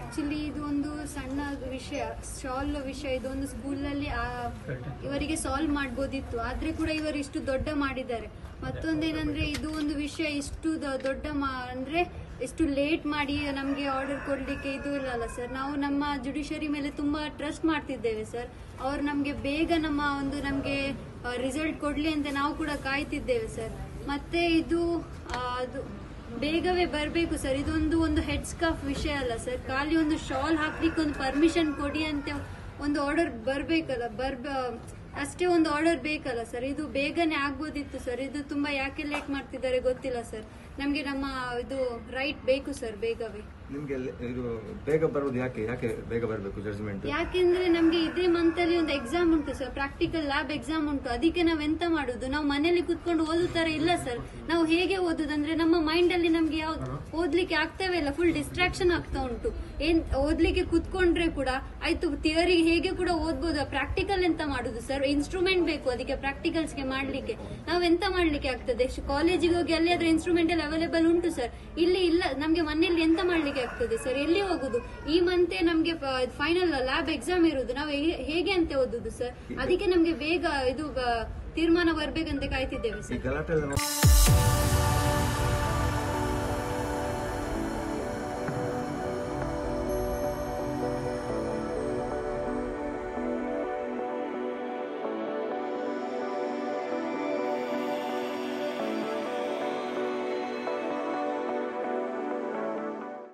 actually ಇದು ಒಂದು ಸಣ್ಣ ವಿಷಯ ಶಾಲ್ ವಿಷಯ ಇದೊಂದು ಸ್ಕೂಲಲ್ಲಿ ಇವರಿಗೆ ಸಾಲ್ವ್ ಮಾಡ್ಬೋದಿತ್ತು ಆದ್ರೆ ಕೂಡ ಇವರು ಇಷ್ಟು ದೊಡ್ಡ ಮಾಡಿದ್ದಾರೆ ಮತ್ತೊಂದೇನಂದ್ರೆ ಇದು ಒಂದು ವಿಷಯ ಇಷ್ಟು ದ- ದೊಡ್ಡ ಮಾ- ಅಂದ್ರೆ ಎಷ್ಟು ಲೇಟ್ ಮಾಡಿ ನಮಗೆ ಆರ್ಡರ್ ಕೊಡ್ಲಿಕ್ಕೆ ಇದು ಇಲ್ಲಲ್ಲ ಸರ್ ನಾವು ನಮ್ಮ ಜುಡಿಷರಿ ಮೇಲೆ ತುಂಬಾ ಟ್ರಸ್ಟ್ ಮಾಡ್ತಿದ್ದೇವೆ ಸರ್ ಅವ್ರು ನಮಗೆ ಬೇಗ ನಮ್ಮ ಒಂದು ನಮಗೆ ರಿಸಲ್ಟ್ ಕೊಡ್ಲಿ ಅಂತ ನಾವು ಕೂಡ ಕಾಯ್ತಿದ್ದೇವೆ ಸರ್ ಮತ್ತೆ ಇದು ಆ, ಅದು ಬೇಗವೇ ಬರಬೇಕು ಸರ್ ಇದೊಂದು ಒಂದು ಹೆಡ್ ಸ್ಕಾಫ್ ವಿಷಯ ಅಲ್ಲ ಸರ್ ಖಾಲಿ ಒಂದು ಶಾಲ್ ಹಾಕ್ಲಿಕ್ಕೆ ಒಂದು ಪರ್ಮಿಷನ್ ಕೊಡಿ ಅಂತ ಒಂದು ಆರ್ಡರ್ ಬರ್ಬೇಕಲ್ಲ ಬರ್ ಅಷ್ಟೇ ಒಂದು ಆರ್ಡರ್ ಬೇಕಲ್ಲ ಸರ್ ಇದು ಬೇಗನೆ ಆಗ್ಬೋದಿತ್ತು ಸರ್ ಇದು ತುಂಬಾ ಯಾಕೆ ಲೇಟ್ ಮಾಡ್ತಿದ್ದಾರೆ ಗೊತ್ತಿಲ್ಲ ಸರ್ ನಮ್ಗೆ ನಮ್ಮ ಇದು ರೈಟ್ ಬೇಕು ಸರ್ ಬೇಗವೇ ನಿಮ್ಗೆ ಲೆ- ಇದು ಬೇಗ ಬರೋದು ಯಾಕೆ ಯಾಕೆ ಬೇಗ ಬರಬೇಕು ಜಡ್ಜ್ಮೆಂಟ್ ಯಾಕೆಂದ್ರೆ ನಮ್ಗೆ ಇದೇ ಮಂತ್ ಅಲ್ಲಿ ಒಂದು ಎಕ್ಸಾಮ್ ಉಂಟು ಸರ್ ಪ್ರಾಕ್ಟಿಕಲ್ ಲ್ಯಾಬ್ ಎಕ್ಸಾಮ್ ಉಂಟು ಅದಕ್ಕೆ ನಾವ್ ಎಂತ ಮಾಡುದು ನಾವು ಮನೇಲಿ ಕುತ್ಕೊಂಡು ಓದೋ ತರ ಇಲ್ಲ ಸರ್ ನಾವು ಹೇಗೆ ಓದುದಂದ್ರೆ ನಮ್ಮ ಮೈಂಡ್ ಅಲ್ಲಿ ನಮ್ಗೆ ಯಾವ ಓದ್ಲಿಕ್ಕೆ ಆಗ್ತವೇ ಇಲ್ಲ ಫುಲ್ ಡಿಸ್ಟ್ರಾಕ್ಷನ್ ಆಗ್ತಾ ಉಂಟು ಏನ್ ಓದ್ಲಿಕ್ಕೆ ಕುತ್ಕೊಂಡ್ರೆ ಕೂಡ ಆಯ್ತು ಥಿಯರಿ ಹೇಗೆ ಕೂಡ ಓದ್ಬೋದು ಪ್ರಾಕ್ಟಿಕಲ್ ಎಂತ ಮಾಡುದು ಸರ್ ಇನ್ಸ್ಟ್ರೂಮೆಂಟ್ ಬೇಕು ಅದಕ್ಕೆ ಪ್ರಾಕ್ಟಿಕಲ್ಸ್ ಗೆ ಮಾಡ್ಲಿಕ್ಕೆ ನಾವು ಎಂತ ಮಾಡ್ಲಿಕ್ಕೆ ಆಗ್ತದೆ ಕಾಲೇಜಿಗೆ ಹೋಗಿ ಅಲ್ಲಿ ಅದ್ರ ಇನ್ಸ್ಟ್ರೂಮೆಂಟ್ ಎಲ್ಲ ಅವೈಲೇಬಲ್ ಉಂಟು ಸರ್ ಇಲ್ಲಿ ಇಲ್ಲ ನಮ್ಗೆ ಮನೆಯಲ್ಲಿ ಎಂತ ಮಾಡ್ಲಿಕ್ಕೆ ಆಗ್ತದೆ ಸರ್ ಎಲ್ಲಿ ಹೋಗುದು ಈ ಮಂತೆ ನಮ್ಗೆ ಫೈನಲ್ ಲ್ಯಾಬ್ ಎಕ್ಸಾಮ್ ಇರುದು ನಾವು ಹೇ- ಹೇಗೆ ಅಂತ ಓದುದು ಸರ್ ಅದಕ್ಕೆ ನಮ್ಗೆ ಬೇಗ ಇದು ಆ, ತೀರ್ಮಾನ ಬರ್ಬೇಕಂತ ಕಾಯ್ತಿದ್ದೇವೆ ಈ ಸರ್ ಗಲಾಟೆ ಎಲ್ಲ